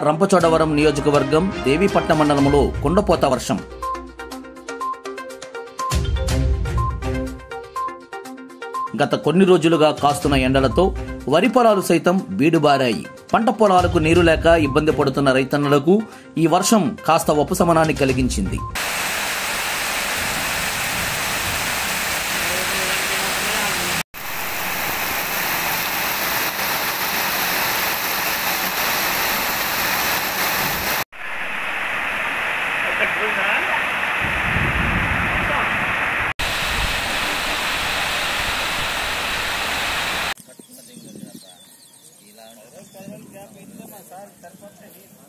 రంపచోడవరం నియోజకవర్గం దేవీపట్నం మండలంలో కుండపోత వర్షం గత కొన్ని రోజులుగా కాస్తున్న ఎండలతో వరి పొలాలు సైతం బీడుబారాయి పంట పొలాలకు నీరు లేక ఇబ్బంది పడుతున్న రైతన్నులకు ఈ వర్షం కాస్త ఉపశమనాన్ని కలిగించింది ఇలా